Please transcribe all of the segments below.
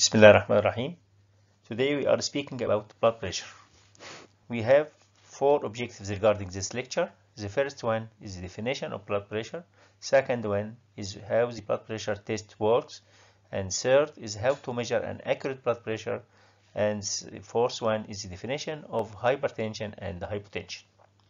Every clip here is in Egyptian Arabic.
Bismillah ar-Rahman ar-Rahim. Today we are speaking about blood pressure. We have four objectives regarding this lecture. The first one is the definition of blood pressure. Second one is how the blood pressure test works. And third is how to measure an accurate blood pressure. And the fourth one is the definition of hypertension and hypotension.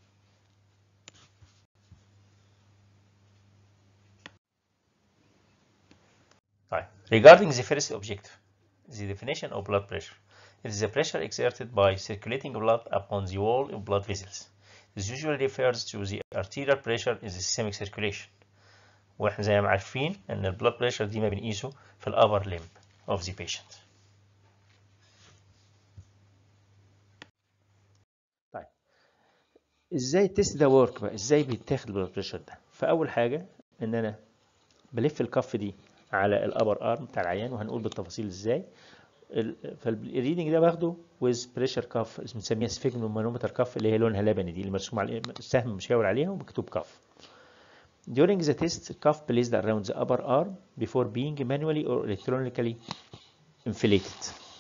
Right. Regarding the first objective, the definition of blood pressure. It is the pressure exerted by circulating blood upon the wall of blood vessels. This usually refers to the arterial pressure in the systemic circulation. واحنا زي ما عارفين ان البلاد بريشر دي ما بنقيسه في الابر limb of the patient. طيب ازاي التست ده ورك بقى ازاي بيتاخد البلاد بريشر ده فاول حاجه ان انا بلف الكف دي على الابر ارم بتاع العيان وهنقول بالتفاصيل ازاي فالريدنج ده باخده ويز بريشر كاف بنسميها سفيجمو مانومتر كاف اللي هي لونها لبني دي اللي مرسوم عليه السهم مشاور عليها ومكتوب كاف During the test, cuff placed around the upper arm before being manually or electronically inflated.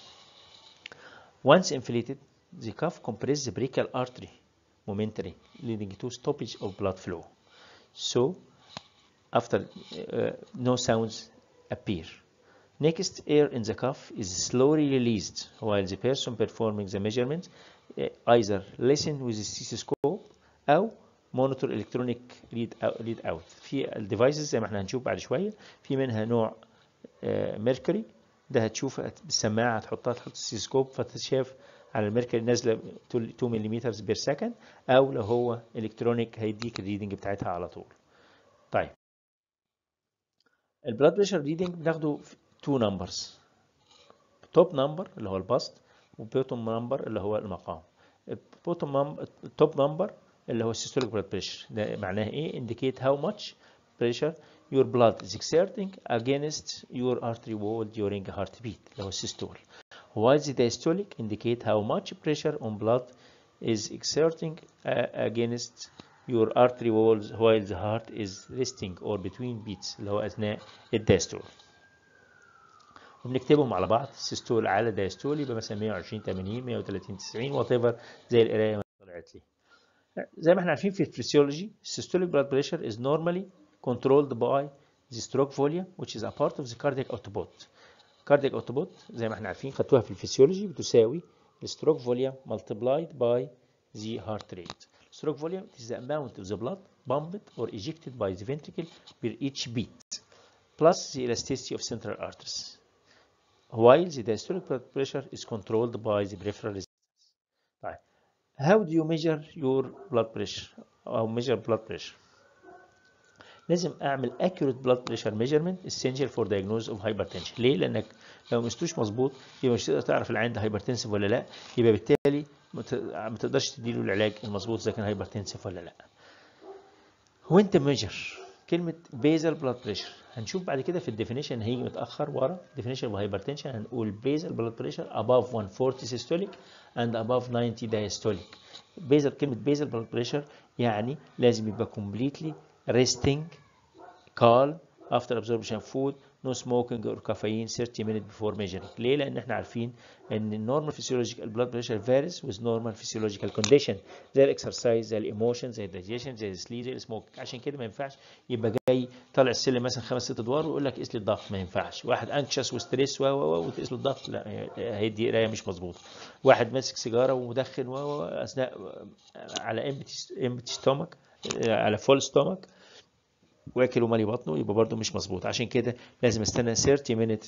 Once inflated, the cuff compresses the brachial artery momentarily, leading to stoppage of blood flow. So, after uh, no sounds appear. Next, air in the cuff is slowly released while the person performing the measurement uh, either listen with the stethoscope أو monitor electronic read out, read out. في الديفايسز زي ما احنا هنشوف بعد شوية في منها نوع ميركوري ده هتشوف بالسماعة هتحطها تحط الستيثوسكوب فتشاف على الميركوري نازلة 2 ملم بير سكند أو لو هو الكترونيك هيديك الريدنج بتاعتها على طول. طيب البلاد بريشر ريدنج بناخده تو نمبرز توب نمبر اللي هو البسط وبوتوم نمبر اللي هو المقام البوتوم نمبر التوب نمبر اللي هو السيستوليك بلاد بريشر ده معناه ايه indicate how much pressure your blood is exerting against your artery wall during a heartbeat اللي هو السيستول while the diastolic indicate how much pressure on blood is exerting uh, against your artery walls while the heart is resting or between beats اللي هو أثناء الدايستول وبنكتبهم على بعض سيستول على دايستول يبقى مثلا 120 80 130 90 وات ايفر زي القرايه ما طلعت لي زي ما احنا عارفين في الفسيولوجي systolic blood pressure is normally controlled by the stroke volume which is a part of the cardiac output cardiac output زي ما احنا عارفين خدتوها في الفسيولوجي بتساوي الستروك volume multiplied by the heart rate stroke volume is the amount of the blood pumped or ejected by the ventricle per each beat plus the elasticity of central arteries while the diastolic blood pressure is controlled by the peripheral resistance. طيب how do you measure your blood pressure أو measure blood pressure لازم أعمل accurate blood pressure measurement essential for diagnosis of hypertension ليه؟ لأنك لو مستوش مظبوط يبقى مش تقدر تعرف العين ده hypertensive ولا لا يبقى بالتالي ما تقدرش تديله العلاج المظبوط إذا كان hypertensive ولا لا وانت measure كلمة basal blood pressure هنشوف بعد كده في الديفينيشن هيجي متأخر ورا definition of hypertension هنقول basal blood pressure above 140 systolic and above 90 diastolic basal كلمة basal blood pressure يعني لازم يبقى completely resting calm after absorption of food no smoking or caffeine 30 minutes before measuring ليه؟ لأن احنا عارفين إن normal physiological blood pressure varies with normal physiological condition زي الاكسرسايز زي الايموشن زي الدايجيشن زي السليب زي السموك عشان كده ما ينفعش يبقى جاي طالع السلم مثلا خمس ست ادوار ويقول لك قيس لي الضغط ما ينفعش واحد انكشس وستريس و و وتقيس له الضغط لا هيدي قرايه مش مظبوطه واحد ماسك سيجاره ومدخن و اثناء على امبتي ستومك على فول ستومك واكل ومالي بطنه يبقى برده مش مظبوط عشان كده لازم استنى 30 minutes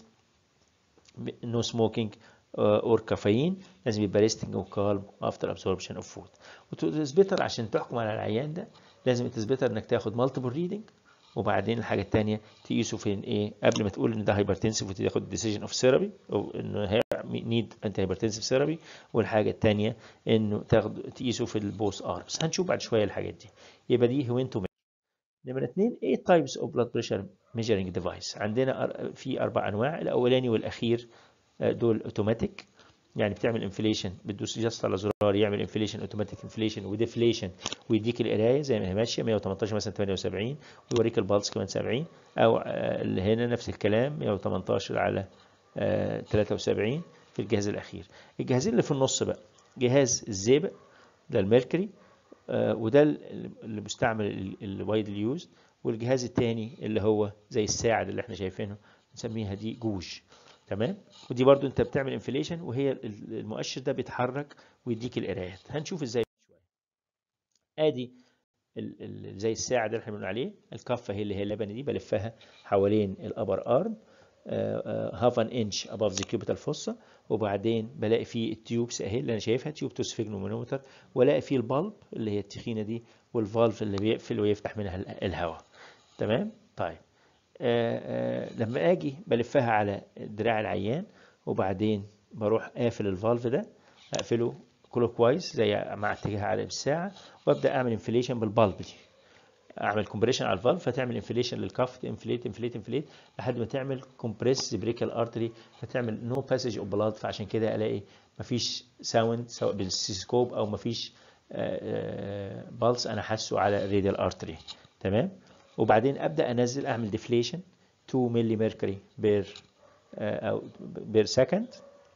نو سموكينج اور كافيين لازم يبقى ريستنج وكالم افتر ابسوربشن اوف فود وتثبتر عشان تحكم على العيان ده لازم تثبتر انك تاخد مالتيبل ريدنج وبعدين الحاجه الثانيه تقيسه فين ايه قبل ما تقول ان ده هايبرتنسيف وتاخد ديسيجن اوف ثيرابي او انه نيد انت هايبرتنسيف ثيرابي والحاجه الثانيه انه تاخد تقيسه في البوس ارمز هنشوف بعد شويه الحاجات دي يبقى دي وين تو نمرة اثنين ايه تايبس اوف بلاد بريشر ميجرنج ديفايس عندنا في اربع انواع الاولاني والاخير دول اوتوماتيك يعني بتعمل انفليشن بتدوس جاست على زرار يعمل انفليشن اوتوماتيك انفليشن وديفليشن ويديك القرايه زي ما هي ماشيه 118 مثلا 78 ويوريك البلس كمان 70 او اللي هنا نفس الكلام 118 على آه 73 في الجهاز الاخير الجهازين اللي في النص بقى جهاز الزئبق ده الميركوري آه وده اللي مستعمل الوايدلي يوزد والجهاز الثاني اللي هو زي الساعد اللي احنا شايفينه نسميها دي جوج تمام ودي برضو انت بتعمل انفليشن وهي المؤشر ده بيتحرك ويديك القرايات هنشوف ازاي شويه ادي ال ال زي الساعه اللي احنا بنقول عليه الكفه هي اللي هي اللبني دي بلفها حوالين الابر ارم هاف ان انش اباف ذا كيوبيتال فوسا وبعدين بلاقي فيه التيوبس اهي اللي انا شايفها تيوب توسفيجنومانومتر والاقي فيه البلب اللي هي التخينه دي والفالف اللي بيقفل ويفتح منها الهواء تمام طيب آآ آآ لما اجي بلفها على دراع العيان وبعدين بروح قافل الفالف ده اقفله كلوك وايز زي مع اتجاه عقرب الساعه وابدا اعمل انفليشن بالبالب دي اعمل كومبريشن على الفالف فتعمل انفليشن للكف انفليت انفليت انفليت لحد ما تعمل كومبريس بريكال ارتري فتعمل نو باسج اوف بلاد فعشان كده الاقي مفيش ساوند سواء بالسيسكوب او مفيش بالس انا حاسه على الراديال ارتري تمام وبعدين ابدا انزل اعمل ديفليشن 2 ملي ميركوري بير او بير سكند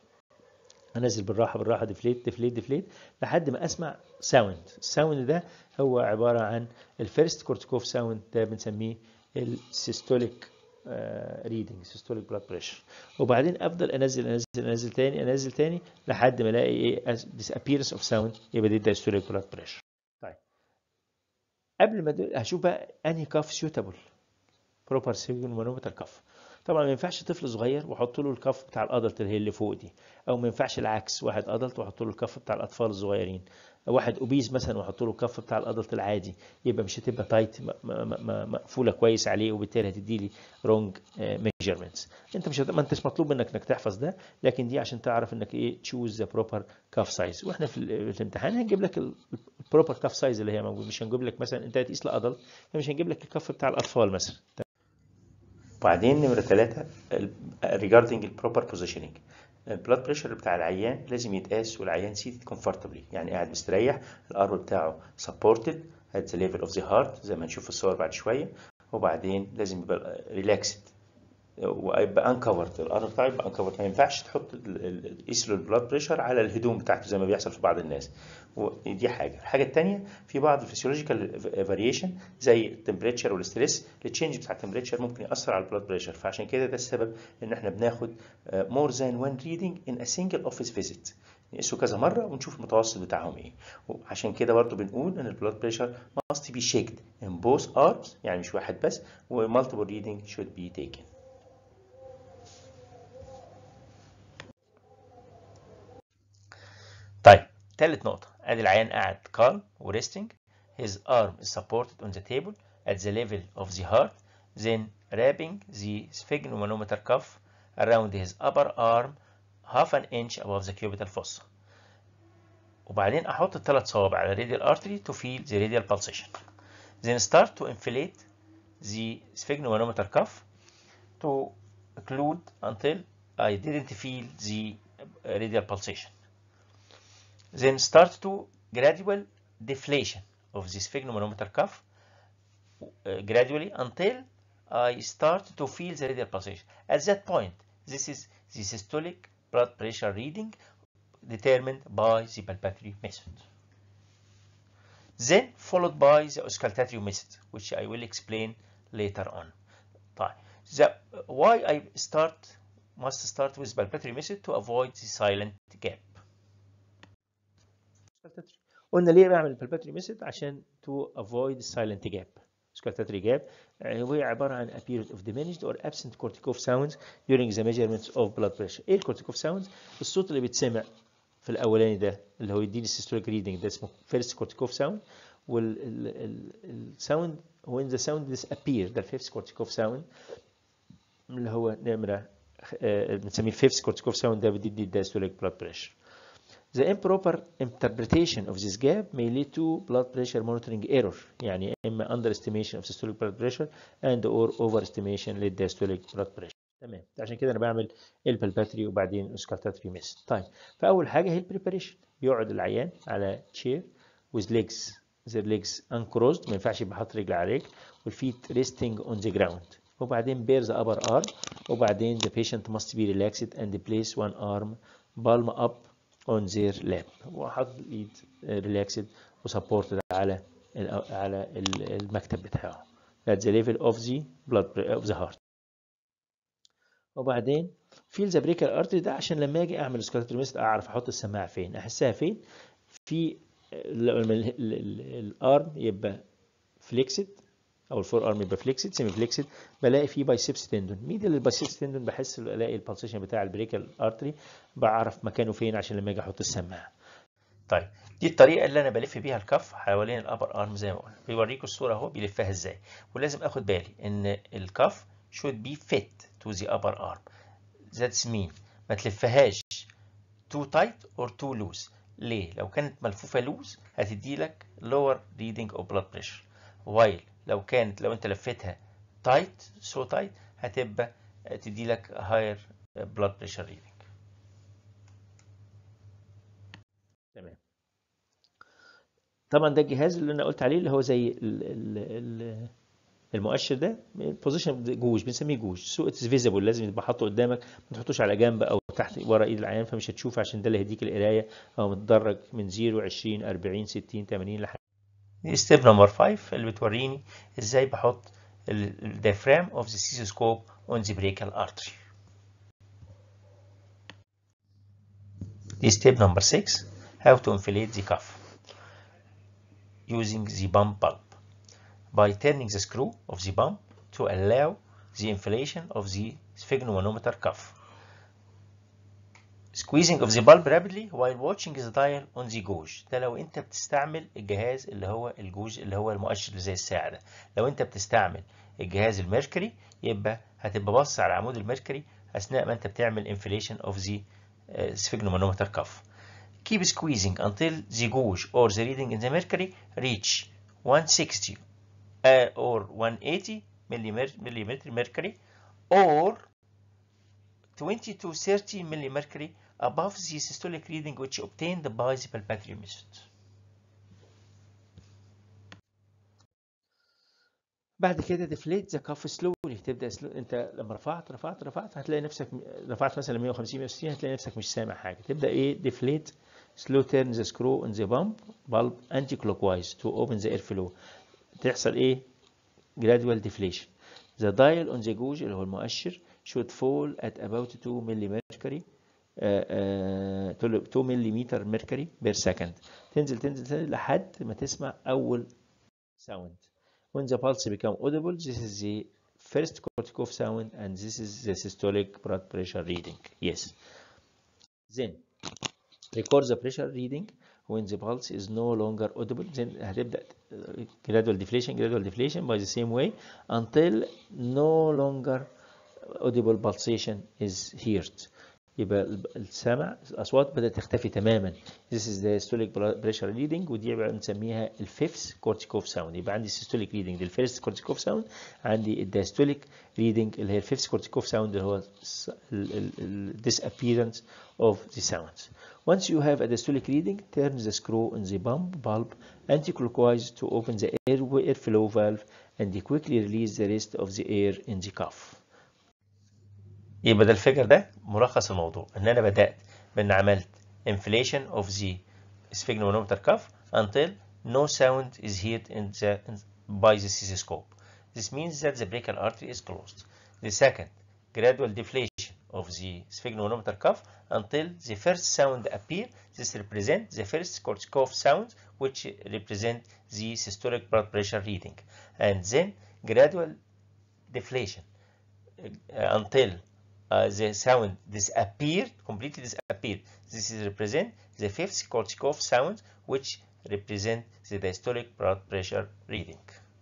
انزل بالراحه بالراحه ديفليت ديفليت ديفليت لحد ما اسمع ساوند الساوند ده هو عباره عن الفيرست كورتيكوف ساوند ده بنسميه السيستوليك ريدنج سيستوليك بلاد بريشر وبعدين افضل انزل انزل انزل تاني انزل تاني لحد ما الاقي ايه disappearance اوف ساوند يبقى دي السيستوليك بلاد بريشر طيب قبل ما هشوف بقى انهي كاف سيوتابل بروبر سيجن مانومتر كاف طبعا ما ينفعش طفل صغير واحط له الكف بتاع الادلت اللي هي اللي فوق دي او ما ينفعش العكس واحد ادلت واحط له الكف بتاع الاطفال الصغيرين واحد اوبيز مثلا واحط له الكف بتاع الادلت العادي يبقى مش هتبقى تايت مقفوله كويس عليه وبالتالي هتدي لي رونج ميجرمنتس انت مش ما انتش مطلوب منك انك تحفظ ده لكن دي عشان تعرف انك ايه تشوز ذا بروبر كاف سايز واحنا في الامتحان هنجيب لك البروبر كاف سايز اللي هي موجود مش هنجيب لك مثلا انت هتقيس لادلت فمش هنجيب لك الكف بتاع الاطفال مثلا وبعدين نمرة ثلاثة regarding البروبر بوزيشننج البلاد بريشر بتاع العيان لازم يتقاس والعيان سيتد كومفورتبلي يعني قاعد مستريح الارم بتاعه سبورتد at the level of the heart زي ما نشوف في الصور بعد شوية وبعدين لازم يبقى ريلاكسد ويبقى انكفرد الارم بتاعه يبقى انكفرد ما ينفعش تحط قيس له البلاد بريشر على الهدوم بتاعته زي ما بيحصل في بعض الناس ودي حاجه الحاجه الثانيه في بعض الفسيولوجيكال فاريشن زي التمبريتشر والستريس التشينج بتاع التمبريتشر ممكن ياثر على البلاد بريشر فعشان كده ده السبب ان احنا بناخد مور ذان وان ريدنج ان ا سنجل اوفيس فيزيت نقيسه كذا مره ونشوف المتوسط بتاعهم ايه وعشان كده برضو بنقول ان البلاد بريشر must be checked in both arms يعني مش واحد بس و multiple reading should be taken طيب ثالث نقطة ادي العيان قاعد calm وريستنج his arm is supported on the table at the level of the heart then wrapping the sphygmomanometer cuff around his upper arm half an inch above the cubital fossa وبعدين احط الثلاث صوابع على radial artery to feel the radial pulsation then start to inflate the sphygmomanometer cuff to occlude until I didn't feel the radial pulsation then start to gradual deflation of the sphygmomanometer cuff uh, gradually until I start to feel the radial pulsation. At that point, this is the systolic blood pressure reading determined by the palpatory method. Then followed by the auscultatory method, which I will explain later on. طيب, the, why I start must start with palpatory method to avoid the silent gap. قلنا ليه بعمل البالباتري ميثود عشان to avoid silent gap sculptatory gap وهي عبارة عن a period of diminished or absent corticof sounds during the measurements of blood pressure ايه الكورتيكوف sounds الصوت اللي بيتسمع في الاولاني ده اللي هو يديني systolic reading ده اسمه first corticof sound والساوند when the sound disappear ده الفيفث corticof sound اللي هو نمرة بنسميه الفيفث corticof sound ده بيدي diastolic blood pressure The improper interpretation of this gap may lead to blood pressure monitoring error يعني إما underestimation of systolic blood pressure and or overestimation للdiastolic blood pressure تمام عشان كده أنا بعمل البلباتري وبعدين الاسكالتاتري ميثود طيب فأول حاجة هي البريباريشن بيقعد العيان على chair with legs their legs uncrossed ما ينفعش يبقى حاطط رجل على رجل والفيت resting on the ground وبعدين bear the upper arm وبعدين the patient must be relaxed and place one arm palm up on their lap وحط الايد relaxed وسبورتد على على المكتب بتاعه at the level of the blood of the heart وبعدين feel the brachial artery ده عشان لما اجي اعمل سكالتروميست اعرف احط السماعه فين احسها فين في لما الارم يبقى فليكسد او الفور ارم يبقى فليكسد سيمي فليكسد بلاقي فيه بايسبس تندون مين اللي البايسبس تندون بحس الاقي البلسيشن بتاع البريكال ارتري بعرف مكانه فين عشان لما اجي احط السماعه طيب دي الطريقه اللي انا بلف بيها الكف حوالين الابر ارم زي ما قلنا بيوريكم الصوره اهو بيلفها ازاي ولازم اخد بالي ان الكف should be fit to the upper arm that's mean ما تلفهاش too tight or too loose ليه لو كانت ملفوفه لوز هتدي لك lower reading of blood pressure while لو كانت لو انت لفيتها tight so tight هتبقى تدي لك higher blood pressure reading تمام طبعا ده الجهاز اللي انا قلت عليه اللي هو زي ال ال ال المؤشر ده بوزيشن جوج بنسميه جوج سو اتس فيزيبل لازم يبقى حاطه قدامك ما تحطوش على جنب او تحت ورا ايد العيان فمش هتشوف عشان ده اللي هيديك القرايه او متدرج من 0 20 40 60 80 لحد دي ستيب نمبر 5 اللي بتوريني ازاي بحط الديافرام اوف ذا سيسوسكوب اون ذا بريكال ارتري دي ستيب نمبر 6 how to inflate the cuff using the bump bulb by turning the screw of the bump to allow the inflation of the sphygmomanometer cuff. Squeezing of the bulb rapidly while watching the dial on the gauge ده لو انت بتستعمل الجهاز اللي هو الجوج اللي هو المؤشر اللي زي الساعة ده لو انت بتستعمل الجهاز الميركوري يبقى هتبقى باصص على عمود الميركوري اثناء ما انت بتعمل inflation of the uh, sphygmomanometer cuff. Keep squeezing until the gauge or the reading in the mercury reach 160 uh, or 180 millimeter mercury or 20 to 30 millimercury above the systolic reading which obtained by the palpatory method. بعد كده ديفليت ذا كاف سلولي تبدا سلو انت لما رفعت رفعت رفعت هتلاقي نفسك رفعت مثلا 150 160 هتلاقي نفسك مش سامع حاجه تبدا ايه ديفليت سلو تيرن ذا سكرو ان ذا بامب بالب انتي كلوك وايز تو اوبن ذا اير فلو تحصل ايه gradual deflation the dial on the gauge اللي هو المؤشر should fall at about 2 ملي mercury uh, uh, 2 مليمتر mercury per second تنزل تنزل تنزل لحد ما تسمع أول sound when the pulse become audible this is the first corticof sound and this is the systolic blood pressure reading yes then record the pressure reading when the pulse is no longer audible then هتبدأ gradual deflation gradual deflation by the same way until no longer audible pulsation is heard يبقى السمع الأصوات بدأت تختفي تماما this is the systolic pressure reading ودي بقى بنسميها الفيفث كورتيكوف ساوند يبقى عندي systolic reading الفيرست كورتيكوف ساوند عندي الدايستوليك reading اللي هي الفيفث كورتيكوف ساوند اللي هو ال disappearance of the sounds Once you have a diastolic reading, turn the screw in the pump bulb anti-clockwise to open the air airflow valve and quickly release the rest of the air in the cuff. يبقى ده الفكر ده ملخص الموضوع ان انا بدات بان عملت inflation of the sphygmomanometer cuff until no sound is heard in the in, by the cystoscope. This means that the brachial artery is closed. The second, gradual deflation of the sphygmomanometer cuff until the first sound appear. This represents the first Korsakoff sound, which represent the systolic blood pressure reading, and then gradual deflation uh, until uh, the sound disappeared, completely disappeared. This is represent the fifth Korsakoff sound, which represent the diastolic blood pressure reading.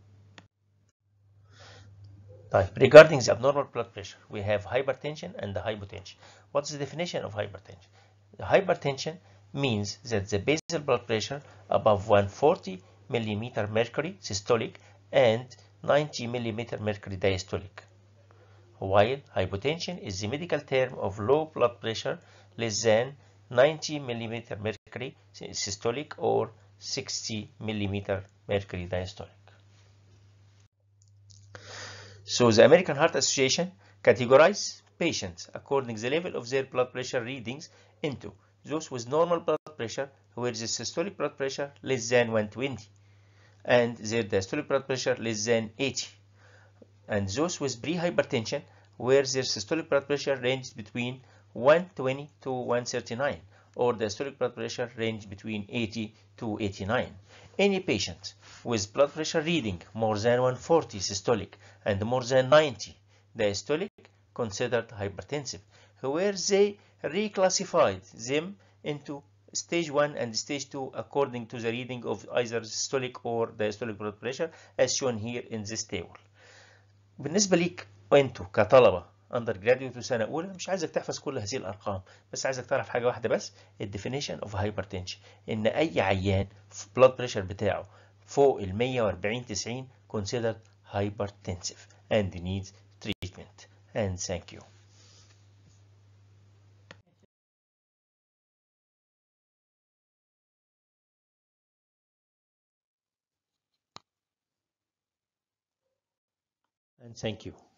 Right. Regarding the abnormal blood pressure, we have hypertension and the hypotension. What's the definition of hypertension? The hypertension means that the basal blood pressure above 140 millimeter mercury systolic and 90 millimeter mercury diastolic. While hypotension is the medical term of low blood pressure less than 90 millimeter mercury systolic or 60 millimeter mercury diastolic. So the American Heart Association categorize patients according the level of their blood pressure readings into those with normal blood pressure where the systolic blood pressure less than 120 and their diastolic blood pressure less than 80 and those with pre-hypertension where their systolic blood pressure ranged between 120 to 139 or diastolic blood pressure ranged between 80 to 89. Any patient with blood pressure reading more than 140 systolic and more than 90 diastolic considered hypertensive, where they reclassified them into stage 1 and stage 2 according to the reading of either systolic or diastolic blood pressure as shown here in this table. بالنسبة ليك وانتوا كطلبة اندر جراديوت وسنة أولى مش عايزك تحفظ كل هذه الأرقام بس عايزك تعرف حاجة واحدة بس الديفينيشن اوف هايبرتنشن إن أي عيان بلاد بريشر بتاعه فوق ال 140 90 considered hypertensive and needs treatment and thank you and thank you